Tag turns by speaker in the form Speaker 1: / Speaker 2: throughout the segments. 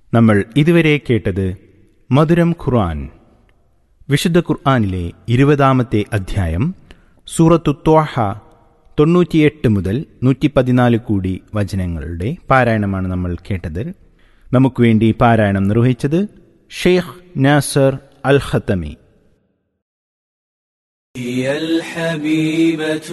Speaker 1: നമ്മൾ ഇതുവരെ കേട്ടത് മധുരം ഖുർആൻ വിശുദ്ധ ഖുർആനിലെ ഇരുപതാമത്തെ അധ്യായം സൂറത്തു ത്വാഹ തൊണ്ണൂറ്റിയെട്ട് മുതൽ നൂറ്റി പതിനാല് കൂടി വചനങ്ങളുടെ പാരായണമാണ് നമ്മൾ കേട്ടത് നമുക്ക് വേണ്ടി പാരായണം നിർവഹിച്ചത് ഷെയ്ഖ് നാസർ അൽ ഖത്തമി
Speaker 2: هي الحبيبة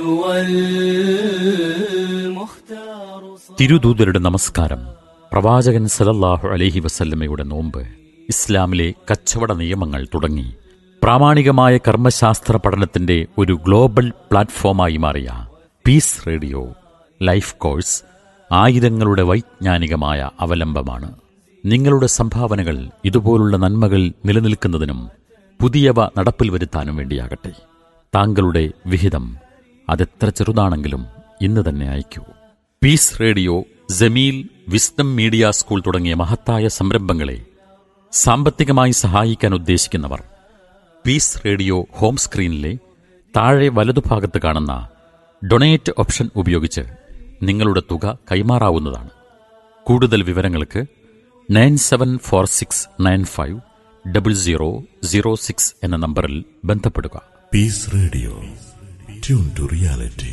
Speaker 2: والمختار
Speaker 3: തിരുദൂതരുടെ നമസ്കാരം പ്രവാചകൻ സലല്ലാഹു അലൈഹി വസല്ലമയുടെ നോമ്പ് ഇസ്ലാമിലെ കച്ചവട നിയമങ്ങൾ തുടങ്ങി പ്രാമാണികമായ കർമ്മശാസ്ത്ര പഠനത്തിന്റെ ഒരു ഗ്ലോബൽ പ്ലാറ്റ്ഫോമായി മാറിയ പീസ് റേഡിയോ ലൈഫ് കോഴ്സ് ആയിരങ്ങളുടെ വൈജ്ഞാനികമായ അവലംബമാണ് നിങ്ങളുടെ സംഭാവനകൾ ഇതുപോലുള്ള നന്മകൾ നിലനിൽക്കുന്നതിനും പുതിയവ നടപ്പിൽ വരുത്താനും വേണ്ടിയാകട്ടെ താങ്കളുടെ വിഹിതം അതെത്ര ചെറുതാണെങ്കിലും ഇന്ന് തന്നെ അയക്കൂ peace radio Jameel wisdom media school തുടങ്ങിയ മഹത്തായ സംരംഭങ്ങളെ സാമ്പത്തികമായി സഹായിക്കാൻ ഉദ്ദേശിക്കുന്നവർ പീസ് റേഡിയോ ഹോം സ്ക്രീനിലെ താഴെ വലതുഭാഗത്ത് കാണുന്ന ഡൊണേറ്റ് ഓപ്ഷൻ ഉപയോഗിച്ച് നിങ്ങളുടെ തുക കൈമാറാവുന്നതാണ് കൂടുതൽ വിവരങ്ങൾക്ക് nine seven four six nine five double zero zero six എന്ന നമ്പറിൽ ബന്ധപ്പെടുക
Speaker 4: Peace Radio. Tune to reality.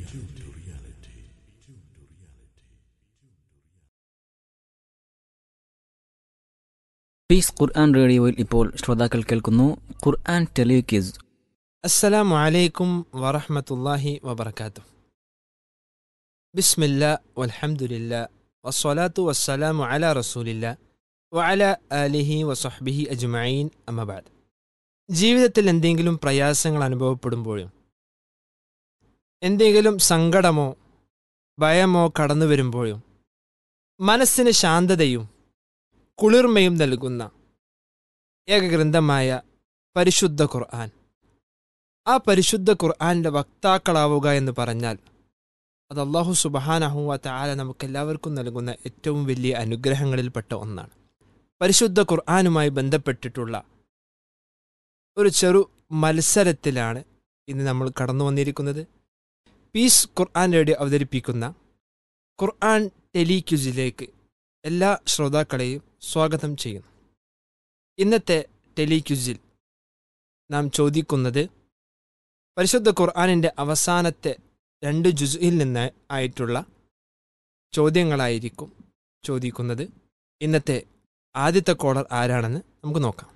Speaker 5: Peace Quran റേഡിയോയിൽ ഇപ്പോൾ ശ്രോതാക്കൾ കേൾക്കുന്നു ഖുർആൻ ടെലിക്യൂസ്
Speaker 6: السلام عليكم ورحمة الله وبركاته بسم الله والحمد لله والصلاة والسلام على رسول الله وعلى آله وصحبه أجمعين أما بعد ജീവിതത്തിൽ എന്തെങ്കിലും പ്രയാസങ്ങൾ അനുഭവപ്പെടുമ്പോഴും എന്തെങ്കിലും സങ്കടമോ ഭയമോ കടന്നു വരുമ്പോഴും മനസ്സിന് ശാന്തതയും കുളിർമയും നൽകുന്ന ഏകഗ്രന്ഥമായ പരിശുദ്ധ ഖുർആൻ ആ പരിശുദ്ധ ഖുർആാനിൻ്റെ വക്താക്കളാവുക എന്ന് പറഞ്ഞാൽ അത് അള്ളാഹു സുബഹാനഹുവ താല നമുക്കെല്ലാവർക്കും നൽകുന്ന ഏറ്റവും വലിയ അനുഗ്രഹങ്ങളിൽപ്പെട്ട ഒന്നാണ് പരിശുദ്ധ ഖുർആാനുമായി ബന്ധപ്പെട്ടിട്ടുള്ള ഒരു ചെറു മത്സരത്തിലാണ് ഇന്ന് നമ്മൾ കടന്നു വന്നിരിക്കുന്നത് പീസ് ഖുർആൻ റേഡിയോ അവതരിപ്പിക്കുന്ന ഖുർആൻ ടെലിക്യൂസിലേക്ക് എല്ലാ ശ്രോതാക്കളെയും സ്വാഗതം ചെയ്യുന്നു ഇന്നത്തെ ടെലിക്യൂസിൽ നാം ചോദിക്കുന്നത് പരിശുദ്ധ ഖുർആാനിൻ്റെ അവസാനത്തെ രണ്ട് ജുസുയിൽ നിന്ന് ആയിട്ടുള്ള ചോദ്യങ്ങളായിരിക്കും ചോദിക്കുന്നത് ഇന്നത്തെ ആദ്യത്തെ കോളർ ആരാണെന്ന് നമുക്ക് നോക്കാം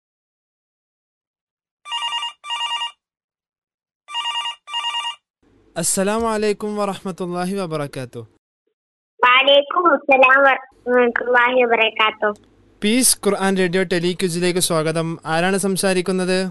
Speaker 6: അസ്സലാമു അലൈക്കും വറഹമത്തല്ലാഹി വബർക്കാത്തു
Speaker 7: വാലേക്കും അസ്സലാം വറഹ്മത്തുള്ളാഹി വബറകാതുഹു
Speaker 6: പീസ് ഖുർആൻ റേഡിയോ ടെലിക്യൂസിലേക്ക് സ്വാഗതം ആരാണ് സംസാരിക്കുന്നത്